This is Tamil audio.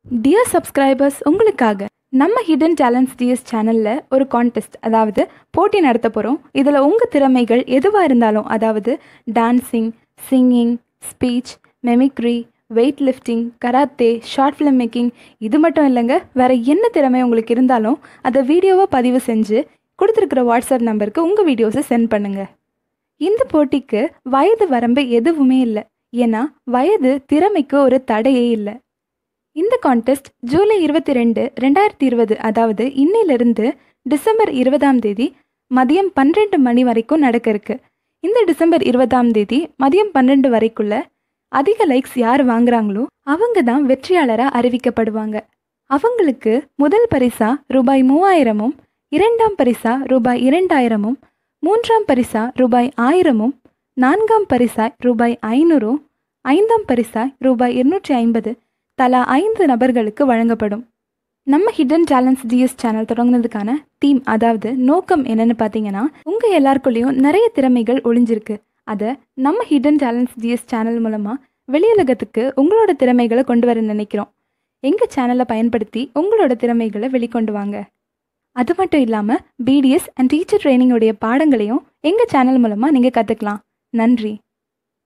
டியர் சப்ஸ்கிரைபர்ஸ் உங்களுக்காக நம்ம ஹிடன் டேலண்ட்ஸ் டிஎஸ் சேனலில் ஒரு கான்டெஸ்ட் அதாவது போட்டி நடத்த போகிறோம் இதில் உங்கள் திறமைகள் எதுவாக இருந்தாலும் அதாவது dancing singing speech mimicry weight lifting karate short film making இது மட்டும் இல்லைங்க வேறு என்ன திறமை உங்களுக்கு இருந்தாலும் அதை வீடியோவாக பதிவு செஞ்சு கொடுத்துருக்குற வாட்ஸ்அப் நம்பருக்கு உங்கள் வீடியோஸை சென்ட் பண்ணுங்கள் இந்த போட்டிக்கு வயது வரம்பு எதுவுமே இல்லை ஏன்னா வயது திறமைக்கு ஒரு தடையே இல்லை இந்த கான்டெஸ்ட் ஜூலை இருபத்தி ரெண்டு ரெண்டாயிரத்தி இருபது அதாவது இன்னிலிருந்து டிசம்பர் இருபதாம் தேதி மதியம் பன்னிரெண்டு மணி வரைக்கும் நடக்க இருக்கு இந்த டிசம்பர் இருபதாம் தேதி மதியம் பன்னெண்டு வரைக்குள்ள அதிக லைக்ஸ் யார் வாங்குறாங்களோ அவங்க தான் வெற்றியாளராக அறிவிக்கப்படுவாங்க அவங்களுக்கு முதல் பரிசா ரூபாய் மூவாயிரமும் இரண்டாம் பரிசா ரூபாய் இரண்டாயிரமும் மூன்றாம் பரிசா ரூபாய் ஆயிரமும் நான்காம் பரிசாய் ரூபாய் ஐநூறும் ஐந்தாம் பரிசாய் ரூபாய் இருநூற்றி ஐம்பது தலா ஐந்து நபர்களுக்கு வழங்கப்படும் நம்ம ஹிடன் டேலண்ட்ஸ் டிஎஸ் சேனல் தொடங்குனதுக்கான தீம் அதாவது நோக்கம் என்னன்னு பார்த்தீங்கன்னா உங்கள் எல்லாருக்குள்ளேயும் நிறைய திறமைகள் ஒளிஞ்சிருக்கு அதை நம்ம ஹிடன் டேலண்ட்ஸ் டிஎஸ் சேனல் மூலமாக வெளியுலகத்துக்கு உங்களோட திறமைகளை கொண்டு வர நினைக்கிறோம் எங்கள் சேனலை பயன்படுத்தி உங்களோட திறமைகளை வெளிக்கொண்டு வாங்க அது மட்டும் இல்லாமல் பிடிஎஸ் அண்ட் டீச்சர் ட்ரைனிங்கோடைய பாடங்களையும் எங்கள் சேனல் மூலமாக நீங்கள் கற்றுக்கலாம் நன்றி